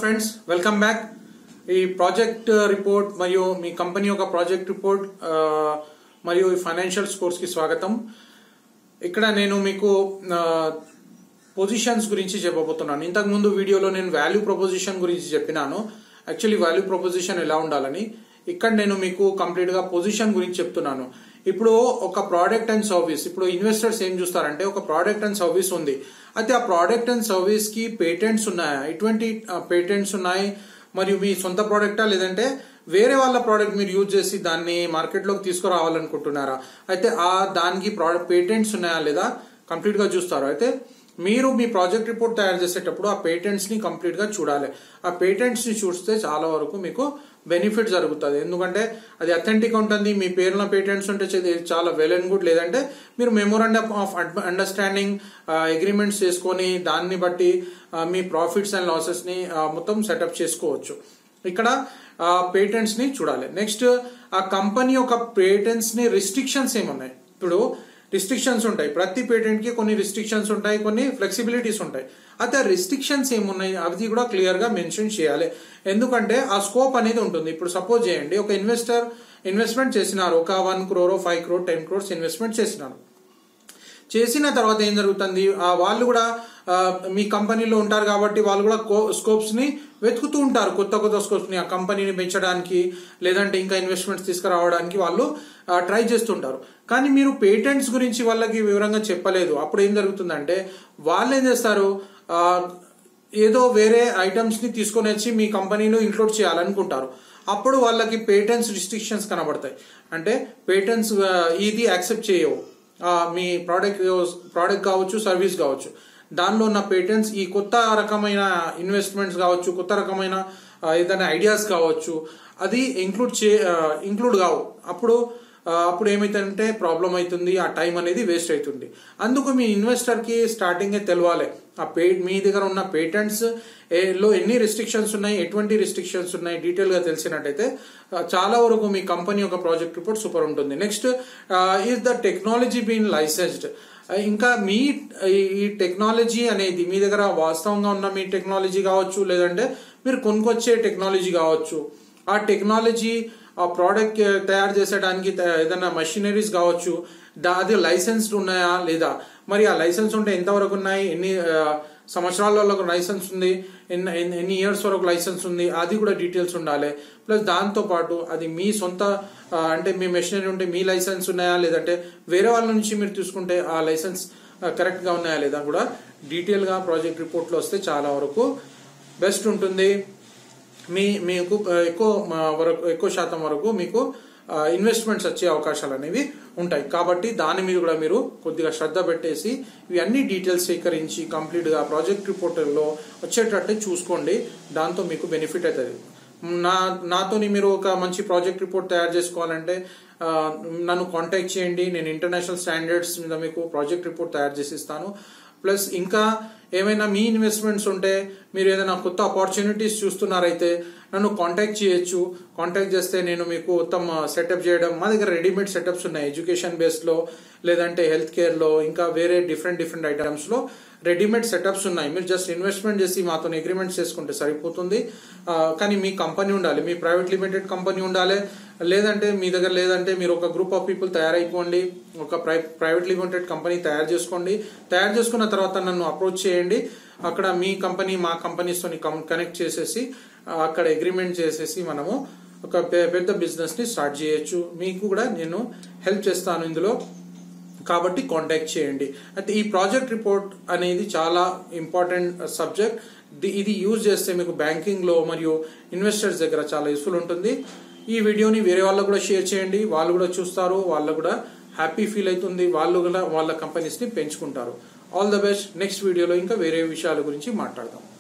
friends welcome back ఈ project report మరియు మీ కంపెనీ యొక్క ప్రాజెక్ట్ రిపోర్ట్ ఆ, మరియు ఈ ఫైనాన్షియల్ స్కోర్స్ కి స్వాగతం ఇక్కడ నేను మీకు పొజిషన్స్ గురించి చెప్పబోతున్నాను ఇంతకు ముందు వీడియోలో నేను వాల్యూ ప్రపోజిషన్ గురించి చెప్పినాను యాక్చువల్లీ వాల్యూ ప్రపోజిషన్ ఎలా ఉండాలని ఇక్కడ నేను మీకు కంప్లీట్ గా పొజిషన్ గురించి చెప్తున్నాను ఇప్పుడు ఒక ప్రోడక్ట్ అండ్ సర్వీస్ ఇప్పుడు ఇన్వెస్టర్స్ ఏం చూస్తారంటే ఒక ప్రోడక్ట్ అండ్ సర్వీస్ ఉంది అయితే ఆ ప్రోడక్ట్ అండ్ సర్వీస్ కి పేటెంట్స్ ఉన్నాయా ఎటువంటి పేటెంట్స్ ఉన్నాయి మరియు మీ సొంత ప్రోడక్టా లేదంటే వేరే వాళ్ళ ప్రోడక్ట్ మీరు యూజ్ చేసి దాన్ని మార్కెట్లోకి తీసుకురావాలనుకుంటున్నారా అయితే ఆ దానికి ప్రోడక్ట్ పేటెంట్స్ ఉన్నాయా లేదా కంప్లీట్ గా చూస్తారు అయితే మీరు మీ ప్రాజెక్ట్ రిపోర్ట్ తయారు చేసేటప్పుడు ఆ పేటెంట్స్ ని కంప్లీట్ గా చూడాలి ఆ పేటెంట్స్ ని చూస్తే చాలా వరకు మీకు బెనిఫిట్ జరుగుతుంది ఎందుకంటే అది అథెంటిక్ ఉంటుంది మీ పేరున పేటెంట్స్ ఉంటే చే- చాలా వెల్ అండ్ గుడ్ లేదంటే మీరు మెమోరాండమ్ ఆఫ్ అండర్స్టాండింగ్ అగ్రిమెంట్స్ చేసుకొని దాన్ని బట్టి ఆ, మీ ప్రాఫిట్స్ అండ్ లాసెస్ ని ఆ, మొత్తం సెటప్ చేసుకోవచ్చు ఇక్కడ పేటెంట్స్ ని చూడాలి నెక్స్ట్ ఆ కంపెనీ యొక్క పేటెంట్స్ ని రిస్ట్రిక్షన్స్ ఏమున్నాయి ఇప్పుడు రిస్ట్రిక్షన్స్ ఉంటాయి ప్రతి పేటెంట్ కి కొన్ని రిస్ట్రిక్షన్స్ ఉంటాయి కొన్ని ఫ్లెక్సిబిలిటీస్ ఉంటాయి అయితే ఆ రిస్ట్రిక్షన్స్ ఏమున్నాయి అవి కూడా క్లియర్ గా మెన్షన్ చేయాలి ఎందుకంటే ఆ స్కోప్ అనేది ఉంటుంది ఇప్పుడు సపోజ్ చేయండి ఒక ఇన్వెస్టర్ ఇన్వెస్ట్మెంట్ చేసినారు ఒక one crore five crore ten crores investment చేసినారు చేసిన తర్వాత ఏం జరుగుతుంది ఆ వాళ్ళు కూడా ఆ, మీ కంపెనీలో ఉంటారు కాబట్టి వాళ్ళు కూడా స్కోప్స్ ని వెతుకుతూ ఉంటారు కొత్త కొత్త స్కోప్స్ ని ఆ కంపెనీని పెంచడానికి లేదంటే ఇంకా ఇన్వెస్ట్మెంట్స్ తీసుకురావడానికి వాళ్ళు ట్రై చేస్తుంటారు కానీ మీరు పేటెంట్స్ గురించి వాళ్ళకి వివరంగా చెప్పలేదు అప్పుడు ఏం జరుగుతుందంటే వాళ్ళు ఏం చేస్తారు ఆ, ఏదో వేరే ఐటమ్స్ ని తీసుకొని వచ్చి మీ కంపెనీలో ఇంక్లూడ్ చేయాలనుకుంటారు అప్పుడు వాళ్ళకి పేటెంట్స్ రిస్ట్రిక్షన్స్ కనబడతాయి అంటే పేటెంట్స్ ఇది యాక్సెప్ట్ చేయవు ఆ, మీ ప్రోడక్ట్ ప్రోడక్ట్ కావచ్చు సర్వీస్ కావచ్చు దానిలో ఉన్న పేటెంట్స్ ఈ కొత్త రకమైన ఇన్వెస్ట్మెంట్స్ కావచ్చు కొత్త రకమైన ఆ, ఏదైనా ఐడియాస్ కావచ్చు అది ఇంక్లూడ్ చే ఇంక్లూడ్ కావు అప్పుడు ఆ, అప్పుడు ఏమైతుందంటే ప్రాబ్లం అవుతుంది ఆ టైం అనేది వేస్ట్ అవుతుంది అందుకు మీ ఇన్వెస్టర్ కి స్టార్టింగ్ తెలవాలి ఆ పే మీ దగ్గర ఉన్న పేటెంట్స్ లో ఎన్ని రిస్ట్రిక్షన్స్ ఉన్నాయి ఎటువంటి రిస్ట్రిక్షన్స్ ఉన్నాయి డీటెయిల్ గా తెలిసినట్టయితే ఆ, చాలా వరకు మీ కంపెనీ యొక్క ప్రాజెక్ట్ రిపోర్ట్ సూపర్ ఉంటుంది next is the technology been licensed ఇంకా మీ ఈ- ఈ టెక్నాలజీ అనేది మీ దగ్గర వాస్తవంగా ఉన్న మీ టెక్నాలజీ కావచ్చు లేదంటే మీరు కొనుక్కొచ్చే టెక్నాలజీ కావచ్చు ఆ టెక్నాలజీ ఆ ప్రోడక్ట్ తయారు చేసేయడానికి త- ఏదైనా మషినరీస్ కావచ్చు దా అది లైసెన్స్డ్ ఉన్నాయా లేదా మరి ఆ లైసెన్స్ ఉంటే ఎంతవరకు ఉన్నాయి ఎన్ని ఆ, సంవత్సరాలలో లైసెన్స్ ఉంది ఎన్ని ఎన్ని- ఎన్ని ఇయర్స్ వరకు లైసెన్స్ ఉంది అది కూడా డీటెయిల్స్ ఉండాలి ప్లస్ దాంతో పాటు అది మీ సొంత ఆ, అంటే మీ మెషినరీ ఉంటే మీ లైసెన్స్ ఉన్నాయా లేదంటే వేరే వాళ్ళ నుంచి మీరు తీసుకుంటే ఆ లైసెన్స్ కరెక్ట్ గా ఉన్నాయా లేదా కూడా డీటెయిల్ గా ప్రాజెక్ట్ రిపోర్ట్ లో వస్తే చాలా వరకు బెస్ట్ ఉంటుంది మీ మీకు ఆ, ఎక్కువ ఆ, వరకు ఎక్కువ శాతం వరకు మీకు ఇన్వెస్ట్మెంట్స్ వచ్చే అవకాశాలు అనేవి ఉంటాయి కాబట్టి దాని మీద కూడా మీరు కొద్దిగా శ్రద్ధ పెట్టేసి ఇవన్నీ డీటెయిల్స్ సేకరించి కంప్లీట్ గా ప్రాజెక్ట్ రిపోర్టర్లో వచ్చేటట్టు చూసుకోండి దాంతో మీకు బెనిఫిట్ అవుతుంది నా నాతోని మీరు ఒక మంచి ప్రాజెక్ట్ రిపోర్ట్ తయారు చేసుకోవాలంటే ఆ, నన్ను కాంటాక్ట్ చేయండి నేను ఇంటర్నేషనల్ స్టాండర్డ్స్ మీద మీకు ప్రాజెక్ట్ రిపోర్ట్ తయారు చేసి ఇస్తాను ప్లస్ ఇంకా ఏమైనా మీ ఇన్వెస్ట్మెంట్స్ ఉంటే మీరు ఏదైనా కొత్త ఆపర్చునిటీస్ చూస్తున్నారైతే నన్ను కాంటాక్ట్ చేయొచ్చు కాంటాక్ట్ చేస్తే నేను మీకు మొత్తం సెటప్ చేయడం మా దగ్గర రెడీమేడ్ సెటప్స్ ఉన్నాయి ఎడ్యుకేషన్ బేస్లో లేదంటే హెల్త్ కేర్లో ఇంకా వేరే డిఫరెంట్ డిఫరెంట్ ఐటమ్స్లో రెడీమేడ్ సెటప్స్ ఉన్నాయి మీరు జస్ట్ ఇన్వెస్ట్మెంట్ చేసి మాతో అగ్రిమెంట్స్ చేసుకుంటే సరిపోతుంది ఆ, కానీ మీ కంపెనీ ఉండాలి మీ ప్రైవేట్ లిమిటెడ్ కంపెనీ ఉండాలి లేదంటే మీ దగ్గర లేదంటే మీరు ఒక గ్రూప్ ఆఫ్ పీపుల్ తయారైపోండి ఒక ప్రైవేట్ లిమిటెడ్ కంపెనీ తయారు చేసుకోండి తయారు చేసుకున్న తర్వాత నన్ను అప్రోచ్ చేయండి అక్కడ మీ కంపెనీ మా కంపెనీస్తో కనెక్ట్ చేసేసి ఆ, అక్కడ అగ్రిమెంట్ చేసేసి మనము ఒక పె- పెద్ద బిజినెస్ ని స్టార్ట్ చేయొచ్చు మీకు కూడా నేను హెల్ప్ చేస్తాను ఇందులో కాబట్టి కాంటాక్ట్ చేయండి అయితే ఈ ప్రాజెక్ట్ రిపోర్ట్ అనేది చాలా ఇంపార్టెంట్ సబ్జెక్ట్ ఇది యూజ్ చేస్తే మీకు బ్యాంకింగ్ లో మరియు ఇన్వెస్టర్స్ దగ్గర చాలా యూస్ఫుల్ ఉంటుంది ఈ వీడియోని వేరే వాళ్ళకు కూడా షేర్ చేయండి వాళ్ళు కూడా చూస్తారు వాళ్ళు కూడా హ్యాపీ ఫీల్ అవుతుంది వాళ్ళు కూడా వాళ్ళ కంపెనీస్ ని పెంచుకుంటారు ఆల్ ద బెస్ట్ నెక్స్ట్ వీడియోలో ఇంకా వేరే విషయాల గురించి మాట్లాడదాం